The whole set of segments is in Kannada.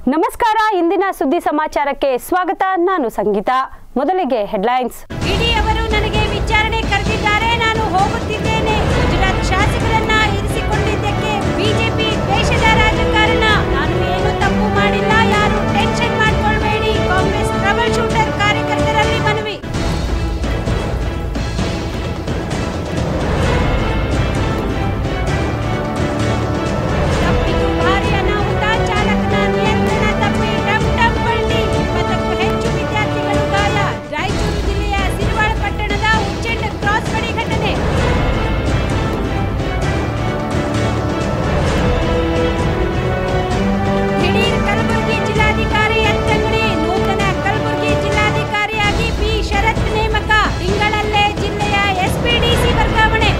ನಮಸ್ಕಾರ ಇಂದಿನ ಸುದ್ದಿ ಸಮಾಚಾರಕ್ಕೆ ಸ್ವಾಗತ ನಾನು ಸಂಗೀತ ಮೊದಲಿಗೆ ಹೆಡ್ಲೈನ್ಸ್ ಇಡಿ ಅವರು ನನಗೆ ವಿಚಾರಣೆ ಕರೆದಿದ್ದಾರೆ ನಾನು ಹೋಗುತ್ತಿದ್ದೇನೆ ಗುಜರಾತ್ ಶಾಸಕರನ್ನ ಇರಿಸಿಕೊಂಡಿದ್ದಕ್ಕೆ ಬಿಜೆಪಿ ದೇಶದ ರಾಜಕಾರಣ ನಾನು ಏನು ತಪ್ಪು ಮಾಡಿಲ್ಲ ಯಾರು ಟೆನ್ಷನ್ ಮಾಡ್ಕೊಳ್ಬೇಡಿ ಕಾಂಗ್ರೆಸ್ ಟ್ರಬಲ್ ಶೂಟರ್ ಕಾರ್ಯಕರ್ತರಲ್ಲಿ ಮನವಿ ತಪ್ಪಿತು ಭಾರಿ ಅನಾಹುತ ಚಾಲಕನ ನಿಯಂತ್ರಣ ತಪ್ಪಿ ಡಮ್ ಡಮ್ ಪಲ್ಟಿ ಇಪ್ಪತ್ತಕ್ಕೂ ಹೆಚ್ಚು ವಿದ್ಯಾರ್ಥಿಗಳು ಗಾಯ ರಾಯಚೂರು ಜಿಲ್ಲೆಯ ಸಿರಿವಾಳ ಪಟ್ಟಣದ ಉಚ್ಚೆಂಡ ಕ್ರಾಸ್ ಬಳಿ ಘಟನೆ ದಿಢೀರ್ ಕಲಬುರಗಿ ಜಿಲ್ಲಾಧಿಕಾರಿ ಎತ್ತಂಗಡಿ ನೂತನ ಕಲಬುರಗಿ ಜಿಲ್ಲಾಧಿಕಾರಿಯಾಗಿ ಬಿ ಶರತ್ ನೇಮಕ ತಿಂಗಳಲ್ಲೇ ಜಿಲ್ಲೆಯ ಎಸ್ಪಿಡಿಸಿ ವರ್ಗಾವಣೆ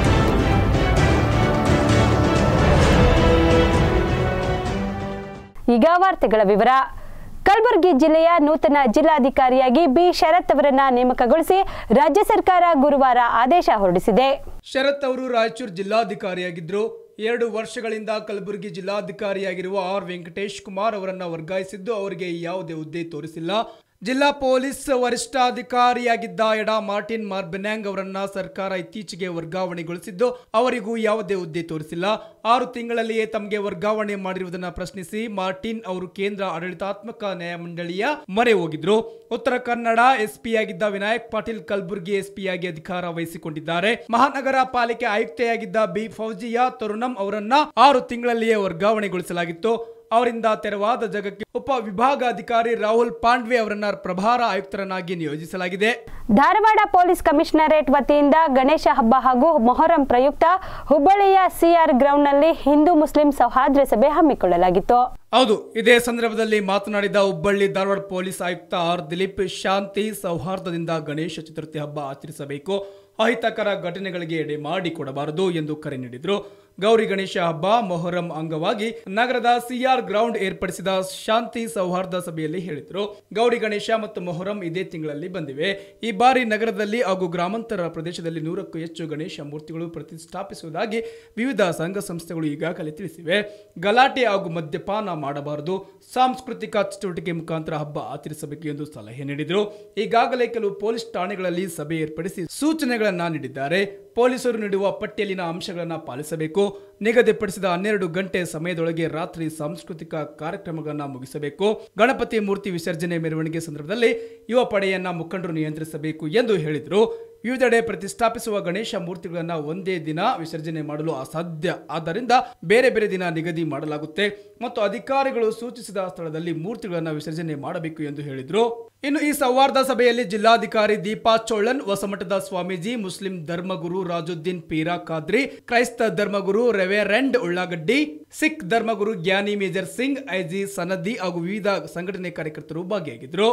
ಈಗ ವಾರ್ತೆಗಳ ವಿವರ ಕಲಬುರಗಿ ಜಿಲ್ಲೆಯ ನೂತನ ಜಿಲ್ಲಾಧಿಕಾರಿಯಾಗಿ ಬಿ ಶರತ್ ಅವರನ್ನ ನೇಮಕಗೊಳಿಸಿ ರಾಜ್ಯ ಸರ್ಕಾರ ಗುರುವಾರ ಆದೇಶ ಹೊರಡಿಸಿದೆ ಶರತ್ ಅವರು ರಾಯಚೂರು ಜಿಲ್ಲಾಧಿಕಾರಿಯಾಗಿದ್ದರು ಎರಡು ವರ್ಷಗಳಿಂದ ಕಲಬುರಗಿ ಜಿಲ್ಲಾಧಿಕಾರಿಯಾಗಿರುವ ಆರ್ ವೆಂಕಟೇಶ್ ಕುಮಾರ್ ಅವರನ್ನ ವರ್ಗಾಯಿಸಿದ್ದು ಅವರಿಗೆ ಯಾವುದೇ ಹುದ್ದೆ ತೋರಿಸಿಲ್ಲ ಜಿಲ್ಲಾ ಪೊಲೀಸ್ ವರಿಷ್ಠಾಧಿಕಾರಿಯಾಗಿದ್ದ ಎಡಾ ಮಾರ್ಟಿನ್ ಮಾರ್ಬೆನ್ಯಾಂಗ್ ಅವರನ್ನ ಸರ್ಕಾರ ಇತ್ತೀಚೆಗೆ ವರ್ಗಾವಣೆಗೊಳಿಸಿದ್ದು ಅವರಿಗೂ ಯಾವುದೇ ಹುದ್ದೆ ತೋರಿಸಿಲ್ಲ ಆರು ತಿಂಗಳಲ್ಲಿಯೇ ತಮಗೆ ವರ್ಗಾವಣೆ ಮಾಡಿರುವುದನ್ನ ಪ್ರಶ್ನಿಸಿ ಮಾರ್ಟಿನ್ ಅವರು ಕೇಂದ್ರ ಆಡಳಿತಾತ್ಮಕ ನ್ಯಾಯಮಂಡಳಿಯ ಮೊರೆ ಹೋಗಿದ್ರು ಉತ್ತರ ಕನ್ನಡ ಎಸ್ಪಿ ಆಗಿದ್ದ ವಿನಾಯಕ್ ಪಾಟೀಲ್ ಕಲಬುರಗಿ ಎಸ್ಪಿಯಾಗಿ ಅಧಿಕಾರ ವಹಿಸಿಕೊಂಡಿದ್ದಾರೆ ಮಹಾನಗರ ಪಾಲಿಕೆ ಆಯುಕ್ತೆಯಾಗಿದ್ದ ಬಿ ಫೌಜಿಯಾ ತರುಣಂ ಅವರನ್ನ ಆರು ತಿಂಗಳಲ್ಲಿಯೇ ವರ್ಗಾವಣೆಗೊಳಿಸಲಾಗಿತ್ತು ಅವರಿಂದ ತೆರವಾದ ಜಗಕ್ಕೆ ಉಪ ವಿಭಾಗಾಧಿಕಾರಿ ರಾಹುಲ್ ಪಾಂಡ್ವೆ ಅವರನ್ನ ಪ್ರಭಾರ ಆಯುಕ್ತರನ್ನಾಗಿ ನಿಯೋಜಿಸಲಾಗಿದೆ ಧಾರವಾಡ ಪೊಲೀಸ್ ಕಮಿಷನರೇಟ್ ವತಿಯಿಂದ ಗಣೇಶ ಹಬ್ಬ ಹಾಗೂ ಮೊಹರಂ ಪ್ರಯುಕ್ತ ಹುಬ್ಬಳ್ಳಿಯ ಸಿಆರ್ ಗ್ರೌಂಡ್ನಲ್ಲಿ ಹಿಂದೂ ಮುಸ್ಲಿಂ ಸೌಹಾರ್ದ ಸಭೆ ಹಮ್ಮಿಕೊಳ್ಳಲಾಗಿತ್ತು ಹೌದು ಇದೇ ಸಂದರ್ಭದಲ್ಲಿ ಮಾತನಾಡಿದ ಹುಬ್ಬಳ್ಳಿ ಧಾರವಾಡ ಪೊಲೀಸ್ ಆಯುಕ್ತ ಆರ್ ದಿಲೀಪ್ ಶಾಂತಿ ಸೌಹಾರ್ದದಿಂದ ಗಣೇಶ ಚತುರ್ಥಿ ಹಬ್ಬ ಆಚರಿಸಬೇಕು ಅಹಿತಕರ ಘಟನೆಗಳಿಗೆ ಎಡೆ ಮಾಡಿಕೊಡಬಾರದು ಎಂದು ಕರೆ ನೀಡಿದರು ಗೌರಿ ಗಣೇಶ ಹಬ್ಬ ಮೊಹರಂ ಅಂಗವಾಗಿ ನಗರದ ಸಿಆರ್ ಗ್ರೌಂಡ್ ಏರ್ಪಡಿಸಿದ ಶಾಂತಿ ಸೌಹಾರ್ದ ಸಭೆಯಲ್ಲಿ ಹೇಳಿದರು ಗೌರಿ ಗಣೇಶ ಮತ್ತು ಮೊಹರಂ ಇದೇ ತಿಂಗಳಲ್ಲಿ ಬಂದಿವೆ ಈ ಬಾರಿ ನಗರದಲ್ಲಿ ಹಾಗೂ ಗ್ರಾಮಾಂತರ ಪ್ರದೇಶದಲ್ಲಿ ನೂರಕ್ಕೂ ಹೆಚ್ಚು ಗಣೇಶ ಮೂರ್ತಿಗಳು ಪ್ರತಿಷ್ಠಾಪಿಸುವುದಾಗಿ ವಿವಿಧ ಸಂಘ ಸಂಸ್ಥೆಗಳು ಈಗಾಗಲೇ ತಿಳಿಸಿವೆ ಗಲಾಟೆ ಹಾಗೂ ಮದ್ಯಪಾನ ಮಾಡಬಾರದು ಸಾಂಸ್ಕೃತಿಕ ಚಟುವಟಿಕೆ ಮುಖಾಂತರ ಹಬ್ಬ ಆಚರಿಸಬೇಕು ಎಂದು ಸಲಹೆ ನೀಡಿದರು ಈಗಾಗಲೇ ಕೆಲವು ಪೊಲೀಸ್ ಠಾಣೆಗಳಲ್ಲಿ ಸಭೆ ಏರ್ಪಡಿಸಿ ಸೂಚನೆಗಳನ್ನ ನೀಡಿದ್ದಾರೆ ಪೊಲೀಸರು ನೀಡುವ ಪಟ್ಟಿಯಲ್ಲಿನ ಅಂಶಗಳನ್ನು ಪಾಲಿಸಬೇಕು ನಿಗದಿಪಡಿಸಿದ ಹನ್ನೆರಡು ಗಂಟೆ ಸಮಯದೊಳಗೆ ರಾತ್ರಿ ಸಾಂಸ್ಕೃತಿಕ ಕಾರ್ಯಕ್ರಮಗಳನ್ನು ಮುಗಿಸಬೇಕು ಗಣಪತಿ ಮೂರ್ತಿ ವಿಸರ್ಜನೆ ಮೆರವಣಿಗೆ ಸಂದರ್ಭದಲ್ಲಿ ಯುವ ಪಡೆಯನ್ನ ಮುಖಂಡರು ನಿಯಂತ್ರಿಸಬೇಕು ಎಂದು ಹೇಳಿದರು ವಿವಿಧೆಡೆ ಪ್ರತಿಷ್ಠಾಪಿಸುವ ಗಣೇಶ ಮೂರ್ತಿಗಳನ್ನು ಒಂದೇ ದಿನ ವಿಸರ್ಜನೆ ಮಾಡಲು ಅಸಾಧ್ಯ ಆದ್ದರಿಂದ ಬೇರೆ ಬೇರೆ ದಿನ ನಿಗದಿ ಮಾಡಲಾಗುತ್ತೆ ಮತ್ತು ಅಧಿಕಾರಿಗಳು ಸೂಚಿಸಿದ ಸ್ಥಳದಲ್ಲಿ ಮೂರ್ತಿಗಳನ್ನು ವಿಸರ್ಜನೆ ಮಾಡಬೇಕು ಎಂದು ಹೇಳಿದರು ಇನ್ನು ಈ ಸೌಹಾರ್ದ ಸಭೆಯಲ್ಲಿ ಜಿಲ್ಲಾಧಿಕಾರಿ ದೀಪಾ ಚೋಳನ್ ಹೊಸಮಠದ ಸ್ವಾಮೀಜಿ ಮುಸ್ಲಿಂ ಧರ್ಮಗುರು ರಾಜುದ್ದೀನ್ ಪೀರಾ ಖಾದ್ರಿ ಕ್ರೈಸ್ತ ಧರ್ಮಗುರು ರೆವೆರೆಂಡ್ ಉಳ್ಳಾಗಡ್ಡಿ ಸಿಖ್ ಧರ್ಮಗುರು ಜ್ಞಾನಿ ಮೇಜರ್ ಸಿಂಗ್ ಐಜಿ ಸನದಿ ಹಾಗೂ ವಿವಿಧ ಸಂಘಟನೆ ಕಾರ್ಯಕರ್ತರು ಭಾಗಿಯಾಗಿದ್ದರು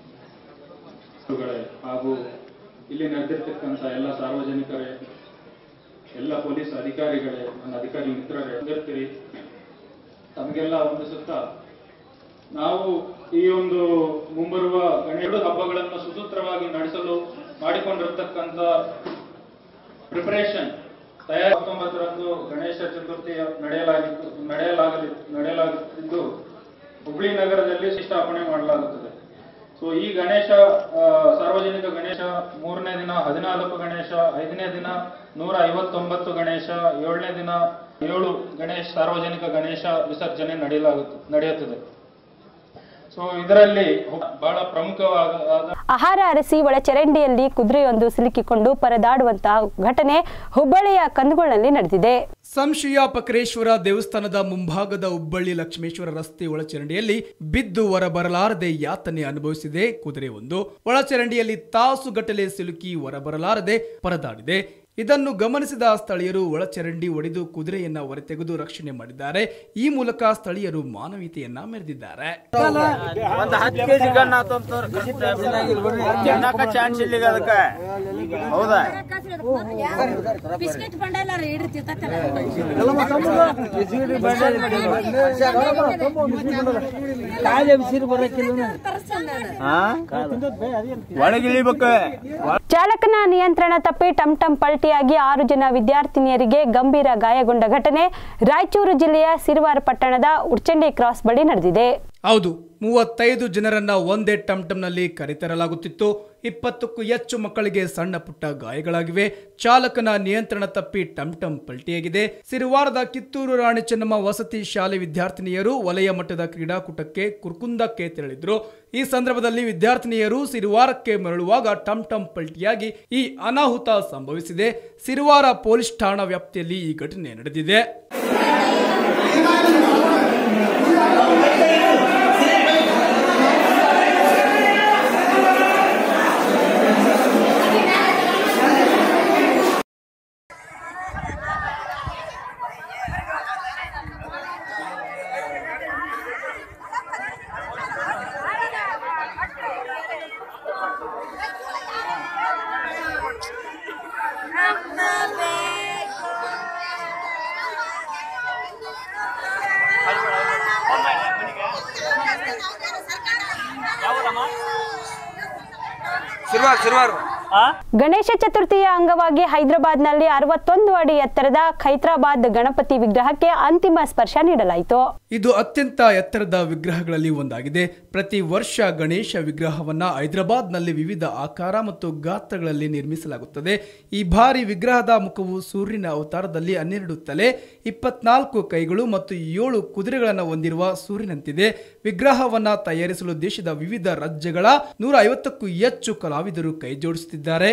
ಗಳೇ ಹಾಗೂ ಇಲ್ಲಿ ನಡೆದಿರ್ತಕ್ಕಂಥ ಎಲ್ಲ ಸಾರ್ವಜನಿಕರೇ ಎಲ್ಲ ಪೊಲೀಸ್ ಅಧಿಕಾರಿಗಳೇ ನನ್ನ ಅಧಿಕಾರಿ ಮಿತ್ರರೇ ಬಂದಿರ್ತೀರಿ ತಮಗೆಲ್ಲ ಒಂದು ಸುತ್ತ ನಾವು ಈ ಒಂದು ಮುಂಬರುವ ಗಣೇಶ ಹಬ್ಬಗಳನ್ನು ಸುಸೂತ್ರವಾಗಿ ನಡೆಸಲು ಮಾಡಿಕೊಂಡಿರ್ತಕ್ಕಂಥ ಪ್ರಿಪರೇಷನ್ ತಯಾರಿ ಹತ್ತೊಂಬತ್ತರಂದು ಗಣೇಶ ಚತುರ್ಥಿ ನಡೆಯಲಾಗಿತ್ತು ನಡೆಯಲಾಗಲಿ ನಡೆಯಲಾಗುತ್ತಿದ್ದು ಹುಬ್ಳಿ ನಗರದಲ್ಲಿ ಸ್ಥಾಪನೆ ಮಾಡಲಾಗುತ್ತದೆ ಸೊ ಈ ಗಣೇಶ ಆ, ಸಾರ್ವಜನಿಕ ಗಣೇಶ ಮೂರನೇ ದಿನ ಹದಿನಾಲ್ಕು ಗಣೇಶ ಐದನೇ ದಿನ ನೂರ ಐವತ್ತೊಂಬತ್ತು ಗಣೇಶ ಏಳನೇ ದಿನ ಏಳು ಗಣೇಶ ಸಾರ್ವಜನಿಕ ಗಣೇಶ ವಿಸರ್ಜನೆ ನಡೆಯಲಾಗುತ್ತದೆ ನಡೆಯುತ್ತದೆ ಸೊ ಇದರಲ್ಲಿ ಬಹಳ ಪ್ರಮುಖವಾದ ಆಹಾರ ಅರಸಿ ಒಳಚರಂಡಿಯಲ್ಲಿ ಕುದುರೆಯೊಂದು ಸಿಲುಕಿಕೊಂಡು ಪರದಾಡುವಂತಹ ಘಟನೆ ಹುಬ್ಬಳ್ಳಿಯ ಕಂದಗೋಳನಲ್ಲಿ ನಡೆದಿದೆ ಸಂಶಯ ಪಕರೇಶ್ವರ ದೇವಸ್ಥಾನದ ಮುಂಭಾಗದ ಹುಬ್ಬಳ್ಳಿ ಲಕ್ಷ್ಮೇಶ್ವರ ರಸ್ತೆ ಒಳಚರಂಡಿಯಲ್ಲಿ ಬಿದ್ದು ಹೊರಬರಲಾರದೆ ಯಾತನೆ ಅನುಭವಿಸಿದೆ ಕುದುರೆ ಒಂದು ಒಳಚರಂಡಿಯಲ್ಲಿ ತಾಸುಗಟ್ಟಲೆ ಸಿಲುಕಿ ಹೊರಬರಲಾರದೆ ಪರದಾಡಿದೆ ಇದನ್ನು ಗಮನಿಸಿದ ಸ್ಥಳೀಯರು ಒಳಚರಂಡಿ ಒಡೆದು ಕುದುರೆಯನ್ನ ಹೊರತೆಗೆದು ರಕ್ಷಣೆ ಮಾಡಿದ್ದಾರೆ ಈ ಮೂಲಕ ಸ್ಥಳೀಯರು ಮಾನವೀಯತೆಯನ್ನ ಮೆರೆದಿದ್ದಾರೆ ಒಂದ್ ಹತ್ತು ಕೆಜಿ ಗನ್ ಆತಂತಂದ್ರ ತಿನ್ನಕ ಚಾನ್ಸ್ ಇಲ್ಲ ಈಗ ಅದಕ್ಕ ಹೌದಾ ಬಿಸ್ಕೆಟ್ ಬಂಡಲ್ಲ ಇಡ್ತಿರ್ತಾರೆ ಒಳಗಿಳಿಬೇಕು ಚಾಲಕನ ನಿಯಂತ್ರಣ ತಪ್ಪಿ ಟಮ್ ಟಮ್ ಪಲ್ಟಿಯಾಗಿ ಆರು ಜನ ವಿದ್ಯಾರ್ಥಿನಿಯರಿಗೆ ಗಂಭೀರ ಗಾಯಗೊಂಡ ಘಟನೆ ರಾಯಚೂರು ಜಿಲ್ಲೆಯ ಸಿರುವಾರ ಪಟ್ಟಣದ ಉಡ್ಚಂಡಿ ಕ್ರಾಸ್ ಬಳಿ ನಡೆದಿದೆ ಹೌದು ಮೂವತ್ತೈದು ಜನರನ್ನ ಒಂದೇ ಟಮ್ಟಮ್ನಲ್ಲಿ ಕರೆತರಲಾಗುತ್ತಿತ್ತು ಇಪ್ಪತ್ತಕ್ಕೂ ಹೆಚ್ಚು ಮಕ್ಕಳಿಗೆ ಸಣ್ಣ ಪುಟ್ಟ ಗಾಯಗಳಾಗಿವೆ ಚಾಲಕನ ನಿಯಂತ್ರಣ ತಪ್ಪಿ ಟಮ್ಟಮ್ ಪಲ್ಟಿಯಾಗಿದೆ ಸಿರುವಾರದ ಕಿತ್ತೂರು ರಾಣಿ ಚೆನ್ನಮ್ಮ ವಸತಿ ಶಾಲೆ ವಿದ್ಯಾರ್ಥಿನಿಯರು ವಲಯ ಮಟ್ಟದ ಕ್ರೀಡಾಕೂಟಕ್ಕೆ ಕುರ್ಕುಂದಕ್ಕೆ ತೆರಳಿದ್ರು ಈ ಸಂದರ್ಭದಲ್ಲಿ ವಿದ್ಯಾರ್ಥಿನಿಯರು ಸಿರುವಾರಕ್ಕೆ ಮರಳುವಾಗ ಟಮ್ಟಮ್ ಪಲ್ಟಿಯಾಗಿ ಈ ಅನಾಹುತ ಸಂಭವಿಸಿದೆ ಸಿರುವಾರ ಪೊಲೀಸ್ ಠಾಣಾ ವ್ಯಾಪ್ತಿಯಲ್ಲಿ ಈ ಘಟನೆ ನಡೆದಿದೆ ಸಿರ್ವಾರ್ ಸಿರ್ವಾರ್ ಗಣೇಶ ಚತುರ್ಥಿಯ ಅಂಗವಾಗಿ ಹೈದರಾಬಾದ್ನಲ್ಲಿ ಅರವತ್ತೊಂದು ಅಡಿ ಎತ್ತರದ ಖೈತ್ರಾಬಾದ್ ಗಣಪತಿ ವಿಗ್ರಹಕ್ಕೆ ಅಂತಿಮ ಸ್ಪರ್ಶ ನೀಡಲಾಯಿತು ಇದು ಅತ್ಯಂತ ಎತ್ತರದ ವಿಗ್ರಹಗಳಲ್ಲಿ ಒಂದಾಗಿದೆ ಪ್ರತಿ ವರ್ಷ ಗಣೇಶ ವಿಗ್ರಹವನ್ನ ಹೈದರಾಬಾದ್ನಲ್ಲಿ ವಿವಿಧ ಆಕಾರ ಮತ್ತು ಗಾತ್ರಗಳಲ್ಲಿ ನಿರ್ಮಿಸಲಾಗುತ್ತದೆ ಈ ಭಾರಿ ವಿಗ್ರಹದ ಮುಖವು ಸೂರ್ಯನ ಅವತಾರದಲ್ಲಿ ಹನ್ನೆರಡು ತಲೆ ಇಪ್ಪತ್ನಾಲ್ಕು ಕೈಗಳು ಮತ್ತು ಏಳು ಕುದುರೆಗಳನ್ನು ಹೊಂದಿರುವ ಸೂರ್ಯನಂತಿದೆ ವಿಗ್ರಹವನ್ನ ತಯಾರಿಸಲು ದೇಶದ ವಿವಿಧ ರಾಜ್ಯಗಳ ನೂರ ಐವತ್ತಕ್ಕೂ ಹೆಚ್ಚು ಕಲಾವಿದರು ಕೈಜೋಡಿಸುತ್ತಿದ್ದಾರೆ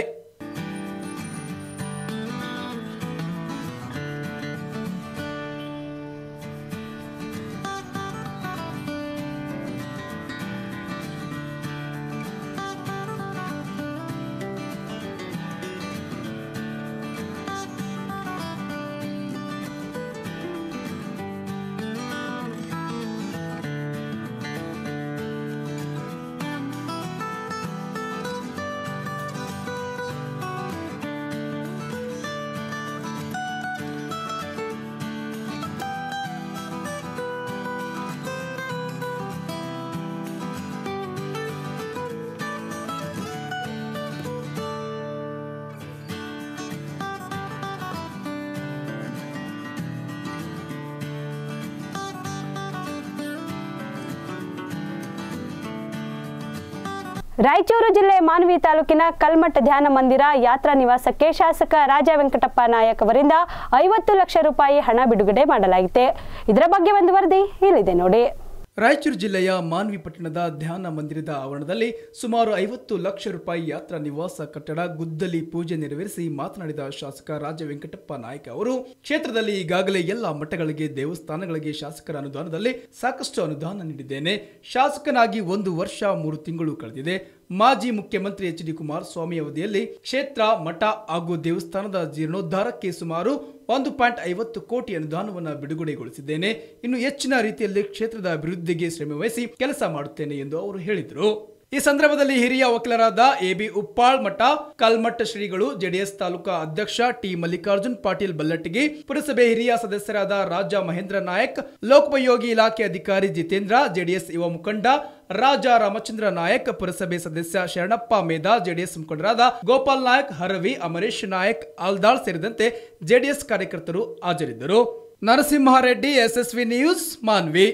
ರಾಯಚೂರು ಜಿಲ್ಲೆ ಮಾನ್ವಿ ತಾಲೂಕಿನ ಕಲ್ಮಠ ಧ್ಯಾನ ಮಂದಿರ ಯಾತ್ರಾ ನಿವಾಸಕ್ಕೆ ಶಾಸಕ ರಾಜ ವೆಂಕಟಪ್ಪ ನಾಯಕ್ ಅವರಿಂದ ಐವತ್ತು ಲಕ್ಷ ರೂಪಾಯಿ ಹಣ ಬಿಡುಗಡೆ ಮಾಡಲಾಗಿದೆ ಇದರ ಬಗ್ಗೆ ಒಂದು ವರದಿ ಇಲ್ಲಿದೆ ನೋಡಿ ರಾಯಚೂರು ಜಿಲ್ಲೆಯ ಮಾನ್ವಿ ಪಟ್ಟಣದ ಧ್ಯಾನ ಮಂದಿರದ ಆವರಣದಲ್ಲಿ ಸುಮಾರು ಐವತ್ತು ಲಕ್ಷ ರೂಪಾಯಿ ಯಾತ್ರಾ ನಿವಾಸ ಕಟ್ಟಡ ಗುದ್ದಲಿ ಪೂಜೆ ನೆರವೇರಿಸಿ ಮಾತನಾಡಿದ ಶಾಸಕ ರಾಜ ವೆಂಕಟಪ್ಪ ನಾಯ್ಕ ಅವರು ಕ್ಷೇತ್ರದಲ್ಲಿ ಈಗಾಗಲೇ ಎಲ್ಲ ಮಠಗಳಿಗೆ ದೇವಸ್ಥಾನಗಳಿಗೆ ಶಾಸಕರ ಅನುದಾನದಲ್ಲಿ ಸಾಕಷ್ಟು ಅನುದಾನ ನೀಡಿದ್ದೇನೆ ಶಾಸಕನಾಗಿ ಒಂದು ವರ್ಷ ಮೂರು ತಿಂಗಳು ಕಳೆದಿದೆ ಮಾಜಿ ಮುಖ್ಯಮಂತ್ರಿ ಎಚ್ ಡಿ ಕುಮಾರಸ್ವಾಮಿ ಅವಧಿಯಲ್ಲಿ ಕ್ಷೇತ್ರ ಮಠ ಹಾಗೂ ದೇವಸ್ಥಾನದ ಜೀರ್ಣೋದ್ಧಾರಕ್ಕೆ ಸುಮಾರು ಒಂದು ಪಾಯಿಂಟ್ ಐವತ್ತು ಕೋಟಿ ಅನುದಾನವನ್ನು ಬಿಡುಗಡೆಗೊಳಿಸಿದ್ದೇನೆ ಇನ್ನು ಹೆಚ್ಚಿನ ರೀತಿಯಲ್ಲಿ ಕ್ಷೇತ್ರದ ಅಭಿವೃದ್ಧಿಗೆ ಶ್ರಮವಹಿಸಿ ಕೆಲಸ ಮಾಡುತ್ತೇನೆ ಎಂದು ಅವರು ಹೇಳಿದರು ಈ ಸಂದರ್ಭದಲ್ಲಿ ಹಿರಿಯ ವಕೀಲರಾದ ಎ ಬಿ ಉಪ್ಪಾಳ್ ಮಠ ಕಲ್ಮಠ ಶ್ರೀಗಳು ಜೆಡಿಎಸ್ ತಾಲೂಕಾ ಅಧ್ಯಕ್ಷ ಟಿ ಮಲ್ಲಿಕಾರ್ಜುನ್ ಪಾಟೀಲ್ ಬಲ್ಲಟ್ಟಿಗಿ ಪುರಸಭೆ ಹಿರಿಯ ಸದಸ್ಯರಾದ ರಾಜ ಮಹೇಂದ್ರ ನಾಯಕ್ ಲೋಕೋಪಯೋಗಿ ಇಲಾಖೆ ಅಧಿಕಾರಿ ಜಿತೇಂದ್ರ ಜೆಡಿಎಸ್ ಯುವ ಮುಖಂಡ ರಾಜ ರಾಮಚಂದ್ರ ನಾಯಕ್ ಪುರಸಭೆ ಸದಸ್ಯ ಶರಣಪ್ಪ ಮೇಧಾ ಜೆಡಿಎಸ್ ಮುಖಂಡರಾದ ಗೋಪಾಲ್ ನಾಯಕ್ ಹರವಿ ಅಮರೇಶ್ ನಾಯಕ್ ಆಲ್ದಾಳ್ ಸೇರಿದಂತೆ ಜೆಡಿಎಸ್ ಕಾರ್ಯಕರ್ತರು ಹಾಜರಿದ್ದರು ನರಸಿಂಹಾರೆಡ್ಡಿ ಎಸ್ಎಸ್ವಿ ನ್ಯೂಸ್ ಮಾನ್ವಿ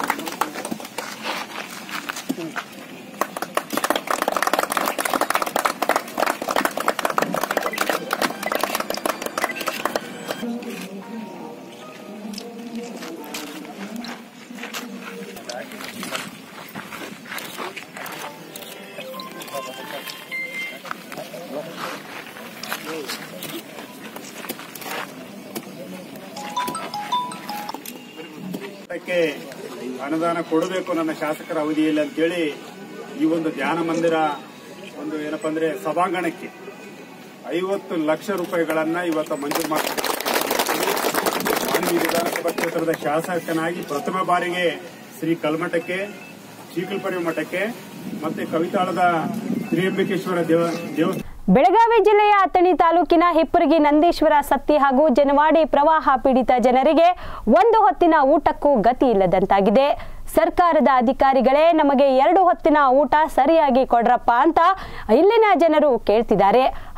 ಅದಕ್ಕೆ ಅನುದಾನ ಕೊಡಬೇಕು ನನ್ನ ಶಾಸಕರ ಅವಧಿಯಲ್ಲಿ ಅಂತೇಳಿ ಈ ಒಂದು ಧ್ಯಾನ ಮಂದಿರ ಒಂದು ಏನಪ್ಪಾ ಅಂದ್ರೆ ಸಭಾಂಗಣಕ್ಕೆ ಐವತ್ತು ಲಕ್ಷ ರೂಪಾಯಿಗಳನ್ನ ಇವತ್ತು ಮಂಜೂರು ಮಾಡಿ ಮಾನ್ವಿ ವಿಧಾನಸಭಾ ಕ್ಷೇತ್ರದ ಶಾಸಕನಾಗಿ ಪ್ರಥಮ ಬಾರಿಗೆ ಶ್ರೀ ಕಲ್ಮಠಕ್ಕೆ ಚೀಕಲ್ಪರಿ ಮಠಕ್ಕೆ ಮತ್ತೆ ಕವಿತಾಳದ ತ್ರಿಯಂಬಿಕೇಶ್ವರ ದೇವ ದೇವಸ್ಥಾನ ಬೆಳಗಾವಿ ಜಿಲ್ಲೆಯ ಅಥಣಿ ತಾಲೂಕಿನ ಹಿಪ್ಪರಗಿ ನಂದೀಶ್ವರ ಸತ್ತಿ ಹಾಗೂ ಜನವಾಡಿ ಪ್ರವಾಹ ಪೀಡಿತ ಜನರಿಗೆ ಒಂದು ಹೊತ್ತಿನ ಊಟಕ್ಕೂ ಗತಿ ಇಲ್ಲದಂತಾಗಿದೆ ಸರ್ಕಾರದ ಅಧಿಕಾರಿಗಳೇ ನಮಗೆ ಎರಡು ಹೊತ್ತಿನ ಊಟ ಸರಿಯಾಗಿ ಕೊಡ್ರಪ್ಪ ಅಂತ ಇಲ್ಲಿನ ಜನರು ಕೇಳ್ತಿದ್ದಾರೆ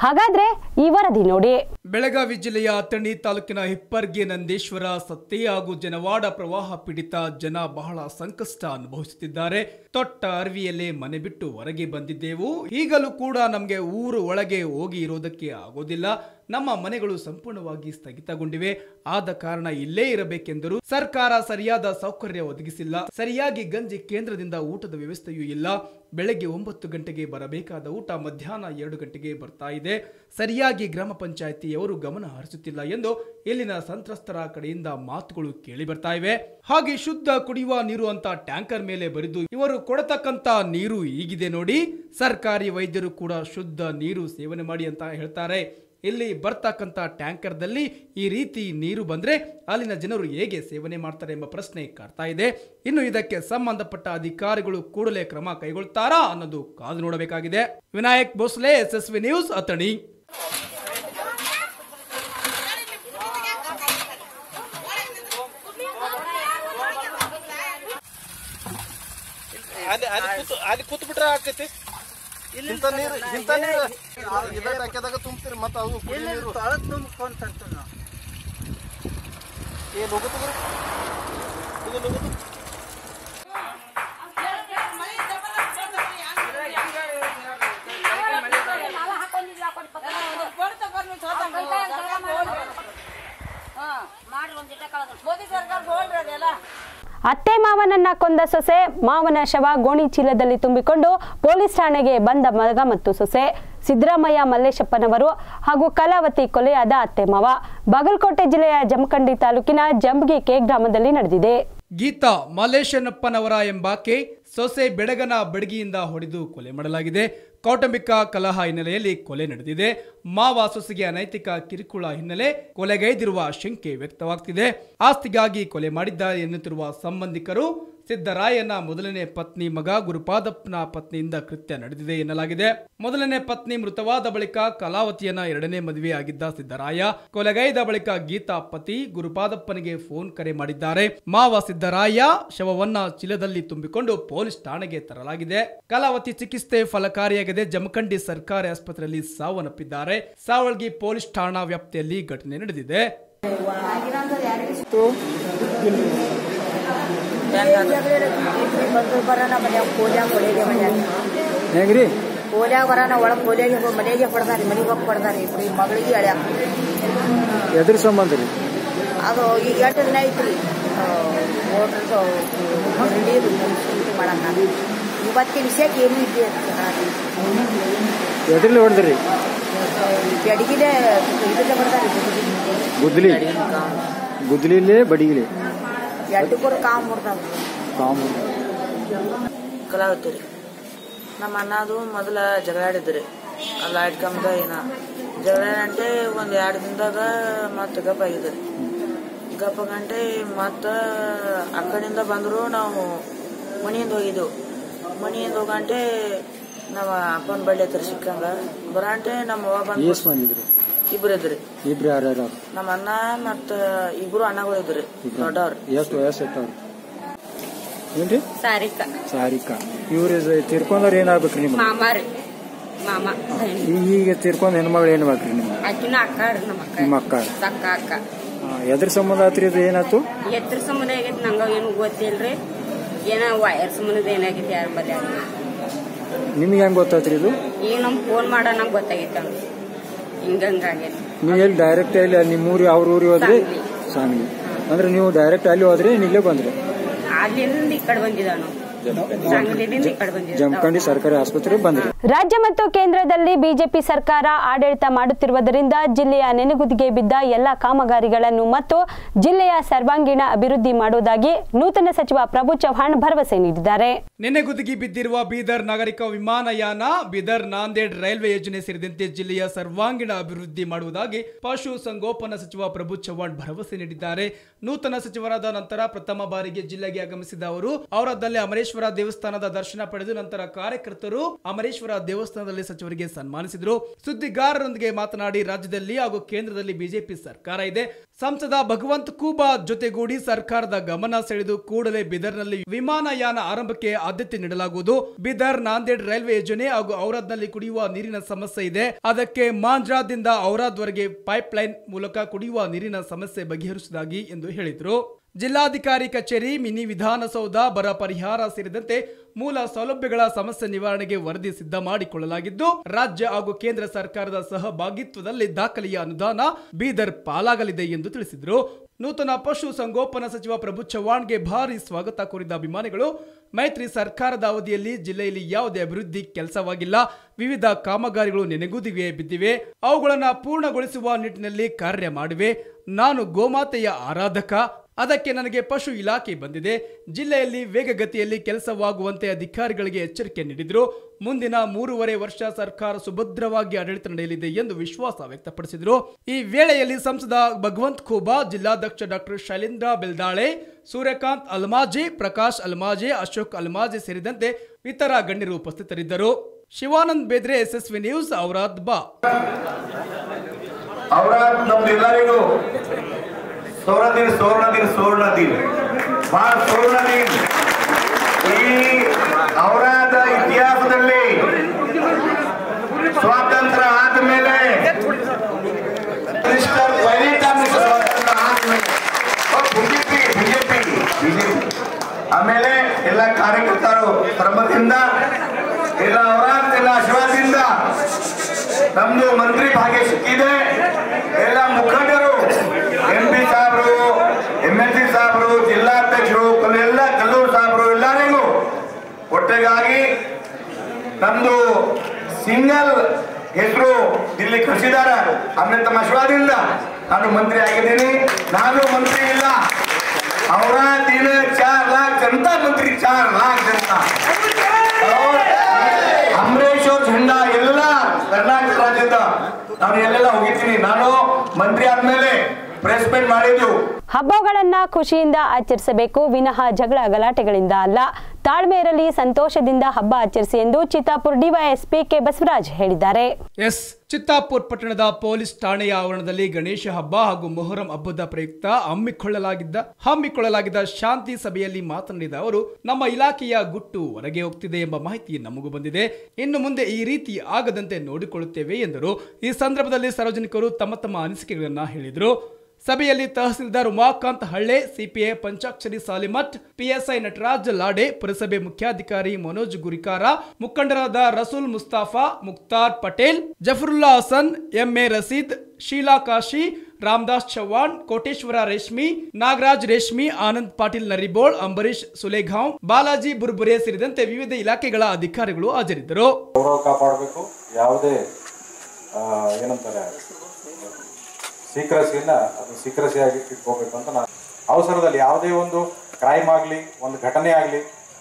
ಹಾಗಾದ್ರೆ ಈ ವರದಿ ನೋಡಿ ಬೆಳಗಾವಿ ಜಿಲ್ಲೆಯ ಅಥಣಿ ತಾಲೂಕಿನ ಹಿಪ್ಪರ್ಗಿ ನಂದೇಶ್ವರ ಸತ್ತಿ ಹಾಗೂ ಜನವಾಡ ಪ್ರವಾಹ ಪೀಡಿತ ಜನ ಬಹಳ ಸಂಕಷ್ಟ ಅನುಭವಿಸುತ್ತಿದ್ದಾರೆ ತೊಟ್ಟ ಅರ್ವಿಯಲ್ಲೇ ಮನೆ ಬಿಟ್ಟು ಹೊರಗೆ ಬಂದಿದ್ದೆವು ಈಗಲೂ ಕೂಡ ನಮಗೆ ಊರು ಒಳಗೆ ಹೋಗಿ ಇರೋದಕ್ಕೆ ಆಗೋದಿಲ್ಲ ನಮ್ಮ ಮನೆಗಳು ಸಂಪೂರ್ಣವಾಗಿ ಸ್ಥಗಿತಗೊಂಡಿವೆ ಆದ ಕಾರಣ ಇಲ್ಲೇ ಇರಬೇಕೆಂದರು ಸರ್ಕಾರ ಸರಿಯಾದ ಸೌಕರ್ಯ ಒದಗಿಸಿಲ್ಲ ಸರಿಯಾಗಿ ಗಂಜಿ ಕೇಂದ್ರದಿಂದ ಊಟದ ವ್ಯವಸ್ಥೆಯೂ ಇಲ್ಲ ಬೆಳಗ್ಗೆ ಒಂಬತ್ತು ಗಂಟೆಗೆ ಬರಬೇಕಾದ ಊಟ ಮಧ್ಯಾಹ್ನ ಎರಡು ಗಂಟೆಗೆ ಬರ್ತಾ ಇದೆ ಸರಿಯಾಗಿ ಗ್ರಾಮ ಪಂಚಾಯಿತಿಯವರು ಗಮನ ಹರಿಸುತ್ತಿಲ್ಲ ಎಂದು ಇಲ್ಲಿನ ಸಂತ್ರಸ್ತರ ಕಡೆಯಿಂದ ಮಾತುಗಳು ಕೇಳಿ ಬರ್ತಾ ಇವೆ ಹಾಗೆ ಶುದ್ಧ ಕುಡಿಯುವ ನೀರು ಅಂತ ಟ್ಯಾಂಕರ್ ಮೇಲೆ ಬರೆದು ಇವರು ಕೊಡತಕ್ಕಂತ ನೀರು ಈಗಿದೆ ನೋಡಿ ಸರ್ಕಾರಿ ವೈದ್ಯರು ಕೂಡ ಶುದ್ಧ ನೀರು ಸೇವನೆ ಮಾಡಿ ಅಂತ ಹೇಳ್ತಾರೆ ಇಲ್ಲಿ ಬರ್ತಕ್ಕಂಥ ಟ್ಯಾಂಕರ್ದಲ್ಲಿ ಈ ರೀತಿ ನೀರು ಬಂದ್ರೆ ಅಲ್ಲಿನ ಜನರು ಹೇಗೆ ಸೇವನೆ ಮಾಡ್ತಾರೆ ಎಂಬ ಪ್ರಶ್ನೆ ಕಾಡ್ತಾ ಇದೆ ಇನ್ನು ಇದಕ್ಕೆ ಸಂಬಂಧಪಟ್ಟ ಅಧಿಕಾರಿಗಳು ಕೂಡಲೇ ಕ್ರಮ ಕೈಗೊಳ್ತಾರಾ ಅನ್ನೋದು ಕಾದು ನೋಡಬೇಕಾಗಿದೆ Vinayak Bhosle S S V news Athani ಅಲ್ಲಿ ಅಲ್ಲಿ ಕೂತು ಅಲ್ಲಿ ಕೂತು ಬಿಟ್ರೆ ಆಕೈತಿ ಇಂಥ ನೀರು ಇಂಥ ನೀರು ಇದೇ ಟಾಕ್ಯದಾಗ ತುಂಬ್ತೀರಿ ಮತ್ತೆ ಅವು ಕುಡಿ ನೀರು ತೊಳೆದು ತುಂಬ್ಕೊಂಡು ತರ್ತೀವಿ ನಾವು ಏನು ಹೋಗುತ್ತದ ಇದು ಹೋಗುದು ಮೋದಿ ಸರ್ಕಾರ ಹೋಗ್ರಿ ಅದೆಲ್ಲ ಅತ್ತೆ ಮಾವನನ್ನ ಕೊಂದ ಸೊಸೆ ಮಾವನ ಶವ ಗೋಣಿ ಚೀಲದಲ್ಲಿ ತುಂಬಿಕೊಂಡು ಪೊಲೀಸ್ ಠಾಣೆಗೆ ಬಂದ ಮಗ ಮತ್ತು ಸೊಸೆ ಸಿದ್ದರಾಮಯ್ಯ ಮಲ್ಲೇಶಪ್ಪನವರು ಹಾಗೂ ಕಲಾವತಿ ಕೊಲೆಯಾದ ಅತ್ತೆ ಮಾವ ಬಾಗಲಕೋಟೆ ಜಿಲ್ಲೆಯ ಜಮಖಂಡಿ ತಾಲೂಕಿನ ಜಂಬಗಿ ಕೆ ಗ್ರಾಮದಲ್ಲಿ ನಡೆದಿದೆ ಗೀತಾ ಮಲೇಶನಪ್ಪನವರ ಎಂಬಾಕೆ ಸೊಸೆ ಬೆಡಗನ ಬಡಗಿಯಿಂದ ಹೊಡೆದು ಕೊಲೆ ಮಾಡಲಾಗಿದೆ ಕೌಟುಂಬಿಕ ಕಲಹ ಹಿನ್ನೆಲೆಯಲ್ಲಿ ಕೊಲೆ ನಡೆದಿದೆ ಮಾವ ಸೊಸೆಗೆ ಅನೈತಿಕ ಕಿರುಕುಳ ಹಿನ್ನೆಲೆ ಕೊಲೆಗೈದಿರುವ ಶಂಕೆ ವ್ಯಕ್ತವಾಗ್ತಿದೆ ಆಸ್ತಿಗಾಗಿ ಕೊಲೆ ಮಾಡಿದ್ದಾರೆ ಎನ್ನುತ್ತಿರುವ ಸಂಬಂಧಿಕರು ಸಿದ್ದರಾಯನ ಮೊದಲನೇ ಪತ್ನಿ ಮಗ ಗುರುಪಾದಪ್ಪನ ಪತ್ನಿಯಿಂದ ಕೃತ್ಯ ನಡೆದಿದೆ ಎನ್ನಲಾಗಿದೆ ಮೊದಲನೇ ಪತ್ನಿ ಮೃತವಾದ ಬಳಿಕ ಕಲಾವತಿಯನ್ನ ಎರಡನೇ ಮದುವೆಯಾಗಿದ್ದ ಸಿದ್ದರಾಯ ಕೊಲೆಗೈದ ಬಳಿಕ ಗೀತಾ ಪತಿ ಗುರುಪಾದಪ್ಪನಿಗೆ ಫೋನ್ ಕರೆ ಮಾಡಿದ್ದಾರೆ ಮಾವ ಸಿದ್ದರಾಯ ಶವವನ್ನ ಚೀಲದಲ್ಲಿ ತುಂಬಿಕೊಂಡು ಪೊಲೀಸ್ ಠಾಣೆಗೆ ತರಲಾಗಿದೆ ಕಲಾವತಿ ಚಿಕಿತ್ಸೆ ಫಲಕಾರಿಯಾಗದೆ ಜಮಖಂಡಿ ಸರ್ಕಾರಿ ಆಸ್ಪತ್ರೆಯಲ್ಲಿ ಸಾವನ್ನಪ್ಪಿದ್ದಾರೆ ಸಾವಳ್ಗಿ ಪೊಲೀಸ್ ಠಾಣಾ ವ್ಯಾಪ್ತಿಯಲ್ಲಿ ಘಟನೆ ನಡೆದಿದೆ ಬಂದು ಬರೋಣ ಮನ್ಯಾಗ ಕೋಲ್ಯಾಗ ಹೊಡೆಗೆ ಮನ್ಯಾಗ ಹೆಂಗ್ರಿ ಕೋಲ್ಯಾಗ ಬರೋಣ ಒಳಗೆ ಕೋಲ್ಯಾಗೆ ಹೋಗಿ ಮನೆಗೆ ಕೊಡ್ದಾರಿ ಮನೆಗೆ ಹೋಗಿ ಕೊಡ್ದಾರಿ ಇಬ್ರು ಈ ಮಗಳಿಗೆ ಅಳ್ಯಾಕ ಎದ್ರ ಸಂಬಂಧ ರೀ ಅದು ಈಗ ಎಂಟು ದಿನ ಐತ್ರಿ ಓಟ್ರದ್ದು ನೀರು ಮಾಡಕ್ಕ ಇವತ್ತಿನ ವಿಷಯಕ್ಕೆ ಏನೂ ಇದೆ ಎದ್ರಲ್ಲಿ ಹೊಡೆದ್ರಿ ಬೆಡಗಿಲೆ ಇದಕ್ಕೆ ಬರ್ದಾರಿ ಗುದ್ಲಿ ಗುದ್ಲಿಲೇ ಬಡಿಗಿಲಿ ಎಂಟಕ್ಕೂರು ಕಾವು ಮುಡ್ದಾವ ಕಾಮು ಕಲಾವತಿ ರೀ ನಮ್ಮ ಅಣ್ಣದು ಮೊದಲ ಜಗಳ ಆಡಿದ್ರಿ ಅಲ್ಲ ಇಟ್ಕೊಂಬ ಏನ ಜಗಳ అంటే ಒಂದು ಎರಡು ದಿನದಾಗ ಮತ್ತೆ ಗಪ್ಪ ಆಗಿದ್ರಿ ಗಪ್ಪ ಗಂಟೆ ಮತ್ತೆ ಆ ಕಡೆಯಿಂದ ಬಂದರು ನಾವು ಮನೆಯಿಂದ ಹೋಗಿದ್ದೆವು ಮನೆಯಿಂದ ಹೋಗಂಟೆ ನಮ್ಮ ಅಪ್ಪನ ಬಳ್ಳಿ ಹತ್ರ ಸಿಕ್ಕಂಗ ಬರಂಟೆ ನಮ್ಮ ಅವ್ವ ಬಂದು ಎಸ್ ಬಂದಿದ್ರಿ ಇಬ್ರು ಇದ್ರಿ ಇಬ್ರು ಯಾರ್ಯಾರು ನಮ್ಮ ಅಣ್ಣ ಮತ್ತ ಇಬ್ರು ಅಣ್ಣಗಳು ಇದ್ರಿ ದೊಡ್ಡವ್ರು ಎಷ್ಟು ವಯಸ್ಸು ಎತ್ತವ್ರು ಏನ್ರಿ ಸಾರಿಕ ಸಾರಿಕಾ ಇವ್ರು ತಿರ್ಕೊಂಡವ್ರು ಏನಾಗ್ಬೇಕ್ರಿ ನಿಮ್ಗೆ ಮಾಮಾರಿ ಮಾಮ ಈ- ಈಗ ತಿರ್ಕೊಂಡ್ ಹೆಣ್ಮಗಳು ಏನ್ ಬೇಕ್ರಿ ನಿಮ್ಗೆ ಆಕಿನ ಅಕ್ಕ ರೀ ನಮ್ಮ ಅಕ್ಕ ನಿಮ್ಮ ಅಕ್ಕ ಸಕ್ಕ ಅಕ್ಕ ಆ, ಎದ್ರ ಸಂಬಂಧ ಆತ್ರಿ ಇದು ಏನಾಯ್ತು ಎತ್ರ ಸಂಬಂಧ ಆಗೈತಿ ನಂಗ ಏನು ಗೊತ್ತಿಲ್ರಿ ಏನ ವೈರ್ ಸಂಬಂಧ ಏನಾಗೈತಿ ಯಾರ ಬಲ್ಲಿ ನಿಮ್ಗೆ ಹೆಂಗ್ ಗೊತ್ತಾತ್ರಿ ಇದು ಈಗ ನಮ್ ಫೋನ್ ಮಾಡ ನಂಗೆ ಗೊತ್ತಾಗೈತಿ ಅವ್ನು ಹಿಂಗಂಗಾಗೈತಿ ನೀವು ಎಲ್ಲಿ ಡೈರೆಕ್ಟ್ ಅಲ್ಲಿ ನಿಮ್ಮ ಊರಿ ಅವ್ರ ಊರಿಗೆ ಹೋದ್ರಿ ಸಾಂಗ್ಲಿ. ಸಾಂಗ್ಲಿ ಅಂದ್ರೆ ನೀವು ಡೈರೆಕ್ಟ್ ಅಲ್ಲಿ ಹೋದ್ರಿ ಏನ್ ಇಲ್ಲೇ ಬಂದ್ರಿ ಅಲ್ಲಿಂದ ಈ ಕಡೆ ಬಂದಿದ್ದಾನು ಸಾಂಗ್ಲಿದಿಂದ ಈ ಕಡೆ ಬಂದಿದ್ದ ಜಮಖಂಡಿ ಸರ್ಕಾರಿ ಆಸ್ಪತ್ರೆಗೆ ಬಂದ್ರಿ ರಾಜ್ಯ ಮತ್ತು ಕೇಂದ್ರದಲ್ಲಿ ಬಿಜೆಪಿ ಸರ್ಕಾರ ಆಡಳಿತ ಮಾಡುತ್ತಿರುವುದರಿಂದ ಜಿಲ್ಲೆಯ ನೆನೆಗುದಿಗೆ ಬಿದ್ದ ಎಲ್ಲ ಕಾಮಗಾರಿಗಳನ್ನು ಮತ್ತು ಜಿಲ್ಲೆಯ ಸರ್ವಾಂಗೀಣ ಅಭಿವೃದ್ಧಿ ಮಾಡುವುದಾಗಿ ನೂತನ ಸಚಿವ ಪ್ರಭು ಚವ್ಹಾಣ್ ಭರವಸೆ ನೀಡಿದ್ದಾರೆ ನೆನೆಗುದಿಗೆ ಬಿದ್ದಿರುವ ಬೀದರ್ ನಾಗರಿಕ ವಿಮಾನಯಾನ ಬೀದರ್ ನಾಂದೇಡ್ ರೈಲ್ವೆ ಯೋಜನೆ ಸೇರಿದಂತೆ ಜಿಲ್ಲೆಯ ಸರ್ವಾಂಗೀಣ ಅಭಿವೃದ್ಧಿ ಮಾಡುವುದಾಗಿ ಪಶು ಸಂಗೋಪನಾ ಸಚಿವ ಪ್ರಭು ಚವ್ಹಾಣ್ ಭರವಸೆ ನೀಡಿದ್ದಾರೆ ನೂತನ ಸಚಿವರಾದ ನಂತರ ಪ್ರಥಮ ಬಾರಿಗೆ ಜಿಲ್ಲೆಗೆ ಆಗಮಿಸಿದ ಅವರು ಔರಾದ್ನಲ್ಲಿ ಅಮರೇಶ್ವರ ಅಮರೇಶ್ವರ ದೇವಸ್ಥಾನದ ದರ್ಶನ ಪಡೆದು ನಂತರ ಕಾರ್ಯಕರ್ತರು ಅಮರೇಶ್ವರ ದೇವಸ್ಥಾನದಲ್ಲಿ ಸಚಿವರಿಗೆ ಸನ್ಮಾನಿಸಿದರು ಸುದ್ದಿಗಾರರೊಂದಿಗೆ ಮಾತನಾಡಿ ರಾಜ್ಯದಲ್ಲಿ ಹಾಗೂ ಕೇಂದ್ರದಲ್ಲಿ ಬಿಜೆಪಿ ಸರ್ಕಾರ ಇದೆ ಸಂಸದ ಭಗವಂತ್ ಖೂಬಾ ಜೊತೆಗೂಡಿ ಸರ್ಕಾರದ ಗಮನ ಸೆಳೆದು ಕೂಡಲೇ ಬಿದರ್ನಲ್ಲಿ ವಿಮಾನಯಾನ ಆರಂಭಕ್ಕೆ ಆದ್ಯತೆ ನೀಡಲಾಗುವುದು ಬಿದರ್ ನಾಂದೇಡ್ ರೈಲ್ವೆ ಯೋಜನೆ ಹಾಗೂ ಔರಾದ್ನಲ್ಲಿ ಕುಡಿಯುವ ನೀರಿನ ಸಮಸ್ಯೆ ಇದೆ ಅದಕ್ಕೆ ಮಾಂಜ್ರಾದಿಂದ ಔರಾದ್ವರೆಗೆ ಪೈಪ್ ಲೈನ್ ಮೂಲಕ ಕುಡಿಯುವ ನೀರಿನ ಸಮಸ್ಯೆ ಬಗೆಹರಿಸುವುದಾಗಿ ಎಂದು ಹೇಳಿದರು ಜಿಲ್ಲಾಧಿಕಾರಿ ಕಚೇರಿ ಮಿನಿ ವಿಧಾನಸೌಧ ಬರ ಪರಿಹಾರ ಸೇರಿದಂತೆ ಮೂಲ ಸೌಲಭ್ಯಗಳ ಸಮಸ್ಯೆ ನಿವಾರಣೆಗೆ ವರದಿ ಸಿದ್ಧ ಮಾಡಿಕೊಳ್ಳಲಾಗಿದ್ದು ರಾಜ್ಯ ಹಾಗೂ ಕೇಂದ್ರ ಸರ್ಕಾರದ ಸಹಭಾಗಿತ್ವದಲ್ಲಿ ದಾಖಲೆಯ ಅನುದಾನ ಬೀದರ್ ಪಾಲಾಗಲಿದೆ ಎಂದು ತಿಳಿಸಿದರು ನೂತನ ಪಶು ಸಂಗೋಪನಾ ಸಚಿವ ಪ್ರಭು ಚವ್ಹಾಣ್ಗೆ ಭಾರಿ ಸ್ವಾಗತ ಕೋರಿದ ಅಭಿಮಾನಿಗಳು ಮೈತ್ರಿ ಸರ್ಕಾರದ ಅವಧಿಯಲ್ಲಿ ಜಿಲ್ಲೆಯಲ್ಲಿ ಯಾವುದೇ ಅಭಿವೃದ್ಧಿ ಕೆಲಸವಾಗಿಲ್ಲ ವಿವಿಧ ಕಾಮಗಾರಿಗಳು ನೆನೆಗುದಿವೆ ಬಿದ್ದಿವೆ ಅವುಗಳನ್ನು ಪೂರ್ಣಗೊಳಿಸುವ ನಿಟ್ಟಿನಲ್ಲಿ ಕಾರ್ಯ ಮಾಡಿವೆ ನಾನು ಗೋಮಾತೆಯ ಆರಾಧಕ ಅದಕ್ಕೆ ನನಗೆ ಪಶು ಇಲಾಖೆ ಬಂದಿದೆ ಜಿಲ್ಲೆಯಲ್ಲಿ ವೇಗಗತಿಯಲ್ಲಿ ಕೆಲಸವಾಗುವಂತೆ ಅಧಿಕಾರಿಗಳಿಗೆ ಎಚ್ಚರಿಕೆ ನೀಡಿದರು ಮುಂದಿನ ಮೂರುವರೆ ವರ್ಷ ಸರ್ಕಾರ ಸುಭದ್ರವಾಗಿ ಆಡಳಿತ ನಡೆಯಲಿದೆ ಎಂದು ವಿಶ್ವಾಸ ವ್ಯಕ್ತಪಡಿಸಿದರು ಈ ವೇಳೆಯಲ್ಲಿ ಸಂಸದ ಭಗವಂತ್ ಖೂಬಾ ಜಿಲ್ಲಾಧ್ಯಕ್ಷ ಡಾಕ್ಟರ್ ಶೈಲೇಂದ್ರ ಬೆಲ್ದಾಳೆ ಸೂರ್ಯಕಾಂತ್ ಅಲ್ಮಾಜಿ ಪ್ರಕಾಶ್ ಅಲ್ಮಾಜಿ ಅಶೋಕ್ ಅಲ್ಮಾಜಿ ಸೇರಿದಂತೆ ಇತರ ಗಣ್ಯರು ಉಪಸ್ಥಿತರಿದ್ದರು ಶಿವಾನಂದ್ ಬೇದ್ರೆ ಎಸ್ಎಸ್ವಿ ನ್ಯೂಸ್ ಔರಾದ್ ಬಾ ಅವರ ನಮ್ದು ಎಲ್ಲರಿಗೂ ಸೌರ ದಿನ ಸುವರ್ಣ ದಿನ ಸುವರ್ಣ ದಿನ ಬಹಳ ಸುವರ್ಣ ದಿನ ಈ ಅವರಾದ ಇತಿಹಾಸದಲ್ಲಿ ಸ್ವಾತಂತ್ರ್ಯ ಆದ್ಮೇಲೆ ಮಿನಿಸ್ಟರ್ ವೈರಿತಾಂತ್ರಿಕ ಸ್ವಾತಂತ್ರ್ಯ ಆದ್ಮೇಲೆ ಬಿಜೆಪಿ ಬಿಜೆಪಿ ಬಿಜೆಪಿ ಆಮೇಲೆ ಎಲ್ಲ ಕಾರ್ಯಕರ್ತರು ಶ್ರಮದಿಂದ ಎಲ್ಲ ಅವರ ಎಲ್ಲ ಆಶೀರ್ವಾದದಿಂದ ನಮ್ದು ಮಂತ್ರಿ ಭಾಗ್ಯ ಸಿಕ್ಕಿದೆ ಎಲ್ಲ ಮುಖಂಡರು ಎಂ ಪಿ ಸಾಹೇಬರು ಎಂ ಎಲ್ ಸಿ ಸಾಹೇಬರು ಜಿಲ್ಲಾಧ್ಯಕ್ಷರು ಎಲ್ಲ ಕಲ್ಲೂರು ಸಾಹೇಬರು ಎಲ್ಲರಿಗೂ ಒಟ್ಟಿಗಾಗಿ ನಮ್ದು ಸಿಂಗಲ್ ಹೆಸರು ಇಲ್ಲಿ ಕಳಿಸಿದಾರ ಆಮೇಲೆ ತಮ್ಮ ಆಶೀರ್ವಾದದಿಂದ ನಾನು ಮಂತ್ರಿ ಆಗಿದ್ದೀನಿ ನಾನು ಮಂತ್ರಿ ಇಲ್ಲ ಅವರ ದಿನ ಚಾರ್ ಲಾಖ ಜನತಾ ಮಂತ್ರಿ ಚಾರ್ ಲಾಖ ಜನತಾ ಅವ್ರ ಅಂಬರೀಶ್ ಅವ್ರ झंडा ಎಲ್ಲ ಕರ್ನಾಟಕ ರಾಜ್ಯದ ನಾನು ಎಲ್ಲೆಲ್ಲ ಹೋಗಿದ್ದೀನಿ ನಾನು ಮಂತ್ರಿ ಆದ್ಮೇಲೆ ಪ್ರೆಸ್ ಮೀಟ್ ಮಾಡಿದ್ದು ಹಬ್ಬಗಳನ್ನ ಖುಷಿಯಿಂದ ಆಚರಿಸಬೇಕು ವಿನಃ ಜಗಳ ಗಲಾಟೆಗಳಿಂದ ಅಲ್ಲ ತಾಳ್ಮೆ ಇರಲಿ ಸಂತೋಷದಿಂದ ಹಬ್ಬ ಆಚರಿಸಿ ಎಂದು ಚಿತ್ತಾಪುರ ಡಿವೈಎಸ್ಪಿ ಕೆ ಬಸವರಾಜ್ ಹೇಳಿದ್ದಾರೆ ಎಸ್ ಚಿತ್ತಾಪುರ್ ಪಟ್ಟಣದ ಪೊಲೀಸ್ ಠಾಣೆಯ ಆವರಣದಲ್ಲಿ ಗಣೇಶ ಹಬ್ಬ ಹಾಗೂ ಮೊಹರಂ ಹಬ್ಬದ ಪ್ರಯುಕ್ತ ಹಮ್ಮಿಕೊಳ್ಳಲಾಗಿದ್ದ ಹಮ್ಮಿಕೊಳ್ಳಲಾಗಿದ್ದ ಶಾಂತಿ ಸಭೆಯಲ್ಲಿ ಮಾತನಾಡಿದ ಅವರು ನಮ್ಮ ಇಲಾಖೆಯ ಗುಟ್ಟು ಹೊರಗೆ ಹೋಗ್ತಿದೆ ಎಂಬ ಮಾಹಿತಿ ನಮಗೂ ಬಂದಿದೆ ಇನ್ನು ಮುಂದೆ ಈ ರೀತಿ ಆಗದಂತೆ ನೋಡಿಕೊಳ್ಳುತ್ತೇವೆ ಎಂದರು ಈ ಸಂದರ್ಭದಲ್ಲಿ ಸಾರ್ವಜನಿಕರು ತಮ್ಮ ತಮ್ಮ ಅನಿಸಿಕೆಗಳನ್ನ ಹೇಳಿದರು ಸಭೆಯಲ್ಲಿ ತಹಸೀಲ್ದಾರ್ ಉಮಾಕಾಂತ್ ಹಳ್ಳೆ ಸಿಪಿಐ ಪಂಚಾಕ್ಷರಿ ಸಾಲಿಮಠ್ ಪಿಎಸ್ಐ ನಟರಾಜ್ ಲಾಡೆ ಪುರಸಭೆ ಮುಖ್ಯಾಧಿಕಾರಿ ಮನೋಜ್ ಗುರಿಕಾರ ಮುಖಂಡರಾದ ರಸೂಲ್ ಮುಸ್ತಾಫಾ ಮುಕ್ತಾರ್ ಪಟೇಲ್ ಜಫರುಲ್ಲಾ ಹಸನ್ ಎಂಎ ರಸೀದ್ ಶೀಲಾ ಕಾಶಿ ರಾಮದಾಸ್ ಚವ್ಹಾಣ್ ಕೋಟೇಶ್ವರ ರೇಷ್ಮಿ ನಾಗರಾಜ್ ರೇಷ್ಮಿ ಆನಂದ್ ಪಾಟೀಲ್ ನರಿಬೋಳ್ ಅಂಬರೀಶ್ ಸುಲೇಘಾಂವ್ ಬಾಲಾಜಿ ಬುರ್ಬುರೆ ಸೇರಿದಂತೆ ವಿವಿಧ ಇಲಾಖೆಗಳ ಅಧಿಕಾರಿಗಳು ಹಾಜರಿದ್ದರು ಗೌರವ ಕಾಪಾಡಬೇಕು ಯಾವುದೇ ಆ, ಏನಂತಾರೆ ಸೀಕ್ರಸಿನ ಅದು ಸೀಕ್ರಸಿಯಾಗಿ ಇಟ್ಕೋಬೇಕು ಅಂತ ನಾನು ಅವಸರದಲ್ಲಿ ಯಾವುದೇ ಒಂದು ಕ್ರೈಮ್ ಆಗಲಿ ಒಂದು ಘಟನೆ ಆಗಲಿ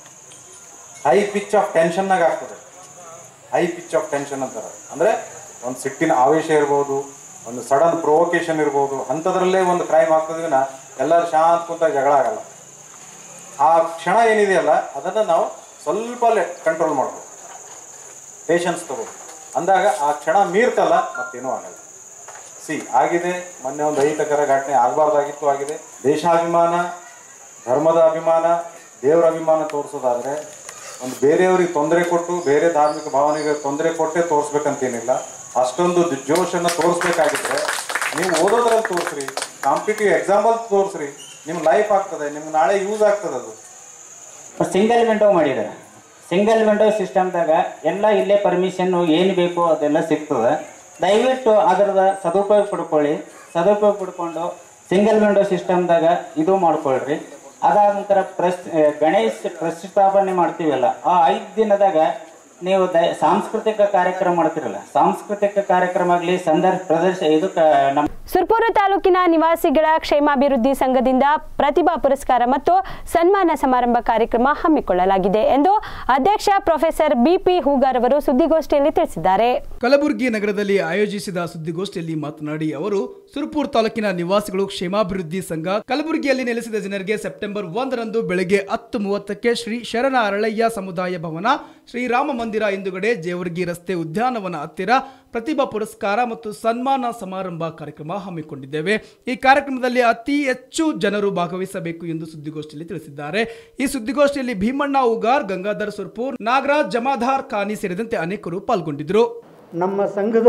ಹೈ ಪಿಚ್ ಆಫ್ ಟೆನ್ಷನ್ನಾಗ ಆಗ್ತದೆ ಹೈ ಪಿಚ್ ಆಫ್ ಟೆನ್ಷನ್ ಅಂತಾರೆ ಅಂದರೆ ಒಂದು ಸಿಟ್ಟಿನ ಆವೇಶ ಇರ್ಬೋದು ಒಂದು ಸಡನ್ ಪ್ರೊವೊಕೇಶನ್ ಇರ್ಬೋದು ಅಂಥದ್ರಲ್ಲೇ ಒಂದು ಕ್ರೈಮ್ ಆಗ್ತದೆ ವಿನ ಎಲ್ಲರೂ ಶಾಂತ ಕುಂತ ಜಗಳ ಆಗಲ್ಲ ಆ ಕ್ಷಣ ಏನಿದೆಯಲ್ಲ ಅದನ್ನು ನಾವು ಸ್ವಲ್ಪ ಕಂಟ್ರೋಲ್ ಮಾಡ್ಬೋದು ಪೇಷನ್ಸ್ ತಗೋಬೇಕು ಅಂದಾಗ ಆ ಕ್ಷಣ ಮೀರ್ತಲ್ಲ ಮತ್ತೇನೂ ಆಗಲ್ಲ ಸಿ ಆಗಿದೆ ಮೊನ್ನೆ ಒಂದು ಅಹಿತಕರ ಘಟನೆ ಆಗಬಾರ್ದಾಗಿತ್ತು ಆಗಿದೆ ದೇಶಾಭಿಮಾನ ಧರ್ಮದ ಅಭಿಮಾನ ದೇವರ ಅಭಿಮಾನ ತೋರಿಸೋದಾದ್ರೆ ಒಂದು ಬೇರೆಯವ್ರಿಗೆ ತೊಂದರೆ ಕೊಟ್ಟು ಬೇರೆ ಧಾರ್ಮಿಕ ಭಾವನೆಗೆ ತೊಂದರೆ ಕೊಟ್ಟೇ ತೋರಿಸ್ಬೇಕಂತೇನಿಲ್ಲ ಅಷ್ಟೊಂದು ಜೋಶನ್ನು ತೋರಿಸ್ಬೇಕಾಗಿದ್ರೆ ನೀವು ಓದೋದ್ರಲ್ಲಿ ತೋರಿಸ್ರಿ ಕಾಂಪಿಟೇಟಿವ್ ಎಕ್ಸಾಂಪಲ್ ತೋರಿಸ್ರಿ ನಿಮ್ಮ ಲೈಫ್ ಆಗ್ತದೆ ನಿಮ್ಗೆ ನಾಳೆ ಯೂಸ್ ಆಗ್ತದೆ ಅದು ಸಿಂಗಲ್ ವಿಂಡೋ ಮಾಡಿದ್ದಾರೆ ಸಿಂಗಲ್ ವಿಂಡೋ ಸಿಸ್ಟಮ್ದಾಗ ಎಲ್ಲ ಇಲ್ಲೇ ಪರ್ಮಿಷನ್ ಏನು ಬೇಕೋ ಅದೆಲ್ಲ ಸಿಗ್ತದೆ ದಯವಿಟ್ಟು ಅದರದ ಸದುಪಯೋಗ ಪಡ್ಕೊಳ್ಳಿ ಸದುಪಯೋಗ ಪಡ್ಕೊಂಡು ಸಿಂಗಲ್ ವಿಂಡೋ ಸಿಸ್ಟಮ್ದಾಗ ಇದು ಮಾಡ್ಕೊಳ್ರಿ ಅದಾದ ನಂತರ ಪ್ರಸ್ ಗಣೇಶ್ ಪ್ರತಿಷ್ಠಾಪನೆ ಮಾಡ್ತೀವಲ್ಲ ಆ ಐದು ದಿನದಾಗ ನೀವು ದ ಸಾಂಸ್ಕೃತಿಕ ಕಾರ್ಯಕ್ರಮ ಮಾಡ್ತಿರಲ್ಲ ಸಾಂಸ್ಕೃತಿಕ ಕಾರ್ಯಕ್ರಮ ಆಗಲಿ ಸಂದರ್ಭ ಪ್ರದರ್ಶ ಇದಕ್ಕೆ ನಮ್ಮ ಸುರ್ಪುರ ತಾಲೂಕಿನ ನಿವಾಸಿಗಳ ಕ್ಷೇಮಾಭಿವೃದ್ಧಿ ಸಂಘದಿಂದ ಪ್ರತಿಭಾ ಪುರಸ್ಕಾರ ಮತ್ತು ಸನ್ಮಾನ ಸಮಾರಂಭ ಕಾರ್ಯಕ್ರಮ ಹಮ್ಮಿಕೊಳ್ಳಲಾಗಿದೆ ಎಂದು ಅಧ್ಯಕ್ಷ ಪ್ರೊಫೆಸರ್ ಬಿಪಿ ಹೂಗಾರ್ ಅವರು ಸುದ್ದಿಗೋಷ್ಠಿಯಲ್ಲಿ ತಿಳಿಸಿದ್ದಾರೆ ಕಲಬುರಗಿ ನಗರದಲ್ಲಿ ಆಯೋಜಿಸಿದ ಸುದ್ದಿಗೋಷ್ಠಿಯಲ್ಲಿ ಮಾತನಾಡಿ ಅವರು ಸುರಪುರ್ ತಾಲೂಕಿನ ನಿವಾಸಿಗಳು ಕ್ಷೇಮಾಭಿವೃದ್ಧಿ ಸಂಘ ಕಲಬುರಗಿಯಲ್ಲಿ ನೆಲೆಸಿದ ಜನರಿಗೆ ಸೆಪ್ಟೆಂಬರ್ ಒಂದರಂದು ಬೆಳಗ್ಗೆ ಹತ್ತು ಮೂವತ್ತಕ್ಕೆ ಶ್ರೀ ಶರಣ ಅರಳಯ್ಯ ಸಮುದಾಯ ಭವನ ಶ್ರೀರಾಮ ಮಂದಿರ ಹಿಂದುಗಡೆ ಜೇವರ್ಗಿ ರಸ್ತೆ ಉದ್ಯಾನವನ ಹತ್ತಿರ ಪ್ರತಿಭಾ ಪುರಸ್ಕಾರ ಮತ್ತು ಸನ್ಮಾನ ಸಮಾರಂಭ ಕಾರ್ಯಕ್ರಮ ಹಮ್ಮಿಕೊಂಡಿದ್ದೇವೆ ಈ ಕಾರ್ಯಕ್ರಮದಲ್ಲಿ ಅತಿ ಹೆಚ್ಚು ಜನರು ಭಾಗವಹಿಸಬೇಕು ಎಂದು ಸುದ್ದಿಗೋಷ್ಠಿಯಲ್ಲಿ ತಿಳಿಸಿದ್ದಾರೆ ಈ ಸುದ್ದಿಗೋಷ್ಠಿಯಲ್ಲಿ ಭೀಮಣ್ಣ ಉಗಾರ್ ಗಂಗಾಧರ್ ಸುರ್ಪುರ್ ನಾಗರಾಜ್ ಜಮಾಧಾರ್ ಖಾನಿ ಸೇರಿದಂತೆ ಅನೇಕರು ಪಾಲ್ಗೊಂಡಿದ್ದರು ನಮ್ಮ ಸಂಘದ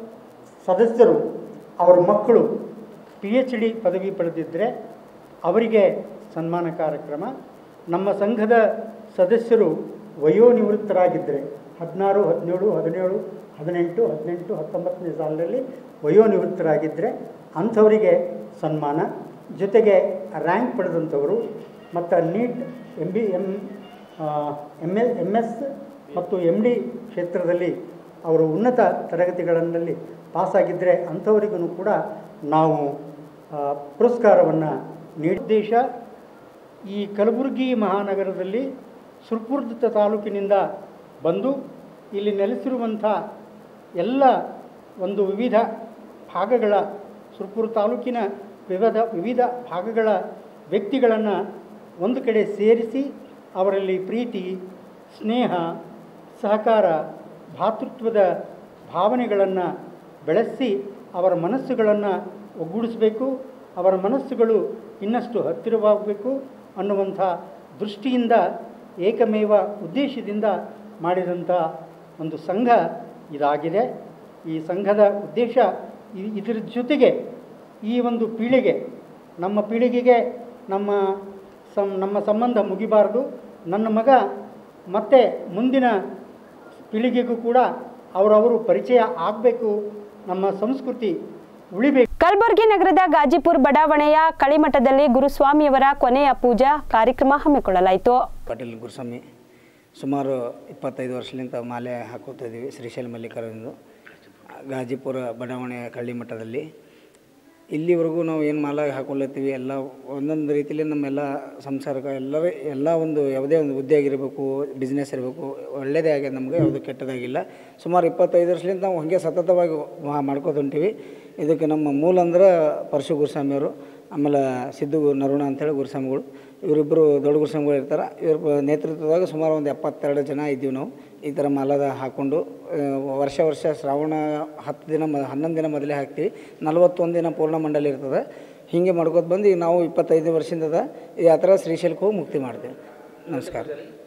ಸದಸ್ಯರು ಅವರ ಮಕ್ಕಳು ಪಿ ಎಚ್ ಡಿ ಪದವಿ ಪಡೆದಿದ್ದರೆ ಅವರಿಗೆ ಸನ್ಮಾನ ಕಾರ್ಯಕ್ರಮ ನಮ್ಮ ಸಂಘದ ಸದಸ್ಯರು ವಯೋನಿವೃತ್ತರಾಗಿದ್ದರೆ ಹದಿನಾರು ಹದಿನೇಳು ಹದಿನೇಳು ಹದಿನೆಂಟು ಹದಿನೆಂಟು ಹತ್ತೊಂಬತ್ತನೇ ಸಾಲಿನಲ್ಲಿ ವಯೋನಿವೃತ್ತರಾಗಿದ್ದರೆ ಅಂಥವರಿಗೆ ಸನ್ಮಾನ ಜೊತೆಗೆ ರ್ಯಾಂಕ್ ಪಡೆದಂಥವರು ಮತ್ತು NEET M B M M L M S ಮತ್ತು ಎಮ್ ಡಿ ಕ್ಷೇತ್ರದಲ್ಲಿ ಅವರು ಉನ್ನತ ತರಗತಿಗಳಲ್ಲಿ ಪಾಸಾಗಿದ್ದರೆ ಅಂಥವರಿಗೂ ಕೂಡ ನಾವು ಪುರಸ್ಕಾರವನ್ನು ನೀಡಿ ದೇಶ ಈ ಕಲಬುರಗಿ ಮಹಾನಗರದಲ್ಲಿ ಸುರ್ಪುರ್ದ ತಾಲೂಕಿನಿಂದ ಬಂದು ಇಲ್ಲಿ ನೆಲೆಸಿರುವಂಥ ಎಲ್ಲ ಒಂದು ವಿವಿಧ ಭಾಗಗಳ ಸುರ್ಪುರ ತಾಲೂಕಿನ ವಿವಿಧ ವಿವಿಧ ಭಾಗಗಳ ವ್ಯಕ್ತಿಗಳನ್ನು ಒಂದು ಕಡೆ ಸೇರಿಸಿ ಅವರಲ್ಲಿ ಪ್ರೀತಿ ಸ್ನೇಹ ಸಹಕಾರ ಭಾತೃತ್ವದ ಭಾವನೆಗಳನ್ನು ಬೆಳೆಸಿ ಅವರ ಮನಸ್ಸುಗಳನ್ನು ಒಗ್ಗೂಡಿಸಬೇಕು ಅವರ ಮನಸ್ಸುಗಳು ಇನ್ನಷ್ಟು ಹತ್ತಿರವಾಗಬೇಕು ಅನ್ನುವಂಥ ದೃಷ್ಟಿಯಿಂದ ಏಕಮೇವ ಉದ್ದೇಶದಿಂದ ಮಾಡಿದಂಥ ಒಂದು ಸಂಘ ಇದಾಗಿದೆ ಈ ಸಂಘದ ಉದ್ದೇಶ ಇ- ಇದರ ಜೊತೆಗೆ ಈ ಒಂದು ಪೀಳಿಗೆ ನಮ್ಮ ಪೀಳಿಗೆಗೆ ನಮ್ಮ ಸಂ ನಮ್ಮ ಸಂಬಂಧ ಮುಗಿಬಾರದು ನನ್ನ ಮಗ ಮತ್ತೆ ಮುಂದಿನ ಪೀಳಿಗೆಗೂ ಕೂಡ ಅವರವರು ಪರಿಚಯ ಆಗಬೇಕು ನಮ್ಮ ಸಂಸ್ಕೃತಿ ಉಳಿಬೇಕು ಕಲಬುರಗಿ ನಗರದ ಗಾಜಿಪುರ್ ಬಡಾವಣೆಯ ಕಳಿಮಠದಲ್ಲಿ ಗುರುಸ್ವಾಮಿಯವರ ಕೊನೆಯ ಪೂಜಾ ಕಾರ್ಯಕ್ರಮ ಹಮ್ಮಿಕೊಳ್ಳಲಾಯಿತು ಪಾಟೀಲ್ ಗುರುಸ್ವಾಮಿ ಸುಮಾರು ಇಪ್ಪತ್ತೈದು ವರ್ಷದಿಂದ ಮಾಲೆ ಹಾಕೋತಾ ಇದ್ದೀವಿ ಶ್ರೀಶೈಲ ಮಲ್ಲಿಕಾರ್ಜುನದು ಗಾಜಿಪುರ ಬಡಾವಣೆಯ ಕಳ್ಳಿ ಮಠದಲ್ಲಿ ಇಲ್ಲಿವರೆಗೂ ನಾವು ಏನು ಮಾಲ ಹಾಕೊಳ್ಳತ್ತೀವಿ ಎಲ್ಲ ಒಂದೊಂದು ರೀತಿಯಲ್ಲಿ ನಮ್ಮೆಲ್ಲ ಸಂಸಾರಕ್ಕೆ ಎಲ್ಲವೇ ಎಲ್ಲ ಒಂದು ಯಾವುದೇ ಒಂದು ಹುದ್ದೆ ಆಗಿರಬೇಕು ಬಿಸ್ನೆಸ್ ಇರಬೇಕು ಒಳ್ಳೆಯದೇ ಆಗ್ಯದ ನಮಗೆ ಯಾವುದು ಕೆಟ್ಟದಾಗಿಲ್ಲ ಸುಮಾರು ಇಪ್ಪತ್ತೈದು ವರ್ಷದಿಂದ ನಾವು ಹಾಗೆ ಸತತವಾಗಿ ಮಾ- ಮಾಡ್ಕೋತ ಹೊಂಟೀವಿ ಇದಕ್ಕೆ ನಮ್ಮ ಮೂಲ ಅಂದ್ರೆ ಪರಶು ಗುರುಸ್ವಾಮಿಯವರು ಆಮೇಲೆ ಸಿದ್ದು ನರುಣ ಅಂತೇಳಿ ಗುರುಸ್ವಾಮಿಗಳು ಇವರಿಬ್ಬರು ದೊಡ್ಡ ಗುರುಸ್ವಾಮಿಗಳು ಇರ್ತಾರೆ ಇವ್ರ ಪ- ನೇತೃತ್ವದಾಗ ಸುಮಾರು ಒಂದು ಎಪ್ಪತ್ತೆರಡು ಜನ ಇದ್ದೀವಿ ನಾವು ಈ ಥರ ಮಾಲದ ಹಾಕ್ಕೊಂಡು ಆ, ವರ್ಷ ವರ್ಷ ಶ್ರಾವಣ ಹತ್ತು ದಿನ ಮ ಹನ್ನೊಂದು ದಿನ ಮೊದಲೇ ಹಾಕ್ತೀವಿ ನಲವತ್ತೊಂದು ದಿನ ಪೂರ್ಣ ಮಂಡಲ ಇರ್ತದೆ ಹೀಗೆ ಮಾಡ್ಕೊತ ಬಂದು ಈಗ ನಾವು ಇಪ್ಪತ್ತೈದು ವರ್ಷದಿಂದ ಈ ಯಾತ್ರಾ ಶ್ರೀಶೈಲಕ್ಕೆ ಹೋಗಿ ಮುಕ್ತಿ ಮಾಡ್ತೀವಿ ನಮಸ್ಕಾರ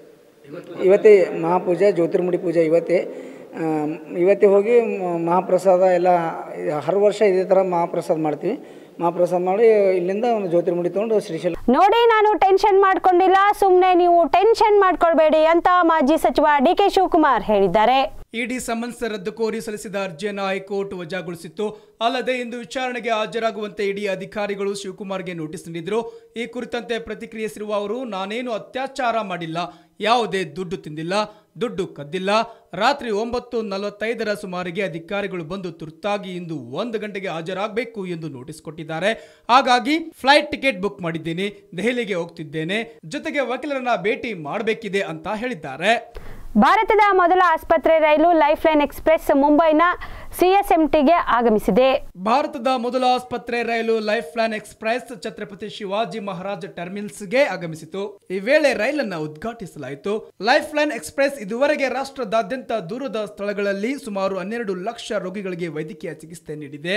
ಇವತ್ತೇ ಮಹಾಪೂಜೆ ಜ್ಯೋತಿರ್ಮುಡಿ ಪೂಜೆ ಇವತ್ತೇ ಆ, ಇವತ್ತೇ ಹೋಗಿ ಮ- ಮಹಾಪ್ರಸಾದ ಎಲ್ಲ ಹರ್ ವರ್ಷ ಇದೇ ಥರ ಮಹಾಪ್ರಸಾದ ಮಾಡ್ತೀವಿ ಮಹಾಪ್ರಸಾದ ಮಾಡಿ ಇಲ್ಲಿಂದ ಒಂದು ಜ್ಯೋತಿರ್ಮುಡಿ ತೊಗೊಂಡು ಶ್ರೀಶೈಲ ನೋಡಿ ನಾನು ಟೆನ್ಷನ್ ಮಾಡ್ಕೊಂಡಿಲ್ಲ ಸುಮ್ಮನೆ ನೀವು ಟೆನ್ಷನ್ ಮಾಡ್ಕೊಳ್ಬೇಡಿ ಅಂತ ಮಾಜಿ ಸಚಿವ ಡಿ ಕೆ ಶಿವಕುಮಾರ್ ಹೇಳಿದ್ದಾರೆ ಇಡಿ ಸಮನ್ಸ್ ರದ್ದು ಕೋರಿ ಸಲ್ಲಿಸಿದ ಅರ್ಜಿಯನ್ನು ಹೈಕೋರ್ಟ್ ವಜಾಗೊಳಿಸಿತ್ತು ಅಲ್ಲದೆ ಇಂದು ವಿಚಾರಣೆಗೆ ಹಾಜರಾಗುವಂತೆ ಇಡಿ ಅಧಿಕಾರಿಗಳು ಶಿವಕುಮಾರ್ಗೆ ನೋಟಿಸ್ ನೀಡಿದ್ರು ಈ ಕುರಿತಂತೆ ಪ್ರತಿಕ್ರಿಯಿಸಿರುವ ಅವರು ನಾನೇನು ಅತ್ಯಾಚಾರ ಮಾಡಿಲ್ಲ ಯಾವುದೇ ದುಡ್ಡು ತಿಂದಿಲ್ಲ ದುಡ್ಡು ಕದ್ದಿಲ್ಲ ರಾತ್ರಿ ಒಂಬತ್ತು ನಲವತ್ತೈದರ ಸುಮಾರಿಗೆ ಅಧಿಕಾರಿಗಳು ಬಂದು ತುರ್ತಾಗಿ ಇಂದು ಒಂದು ಗಂಟೆಗೆ ಹಾಜರಾಗಬೇಕು ಎಂದು ನೋಟಿಸ್ ಕೊಟ್ಟಿದ್ದಾರೆ ಹಾಗಾಗಿ ಫ್ಲೈಟ್ ಟಿಕೆಟ್ ಬುಕ್ ಮಾಡಿದ್ದೀನಿ ದೆಹಲಿಗೆ ಹೋಗ್ತಿದ್ದೇನೆ ಜೊತೆಗೆ ವಕೀಲರನ್ನ ಭೇಟಿ ಮಾಡಬೇಕಿದೆ ಅಂತ ಹೇಳಿದ್ದಾರೆ ಭಾರತದ ಮೊದಲ ಆಸ್ಪತ್ರೆ ರೈಲು ಲೈಫ್ ಲೈನ್ ಎಕ್ಸ್ಪ್ರೆಸ್ ಮುಂಬೈನ ಸಿಎಸ್ಎಂಟಿಗೆ ಆಗಮಿಸಿದೆ ಭಾರತದ ಮೊದಲ ಆಸ್ಪತ್ರೆ ರೈಲು life line express Chhatrapati Shivaji Maharaj ಟರ್ಮಿನಲ್ಸ್ಗೆ ಆಗಮಿಸಿತು ಈ ವೇಳೆ ರೈಲನ್ನು ಉದ್ಘಾಟಿಸಲಾಯಿತು ಲೈಫ್ ಲೈನ್ ಎಕ್ಸ್ಪ್ರೆಸ್ ಇದುವರೆಗೆ ರಾಷ್ಟ್ರದಾದ್ಯಂತ ದೂರದ ಸ್ಥಳಗಳಲ್ಲಿ ಸುಮಾರು ಹನ್ನೆರಡು ಲಕ್ಷ ರೋಗಿಗಳಿಗೆ ವೈದ್ಯಕೀಯ ಚಿಕಿತ್ಸೆ ನೀಡಿದೆ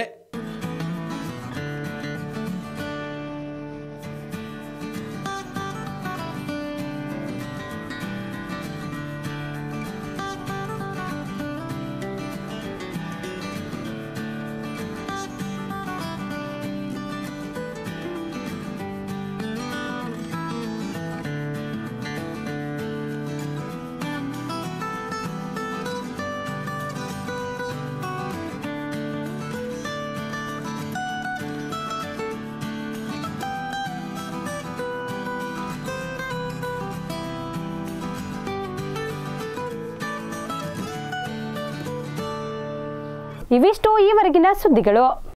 ಇವಿಷ್ಟು ಈವರೆಗಿನ ಸುದ್ದಿಗಳು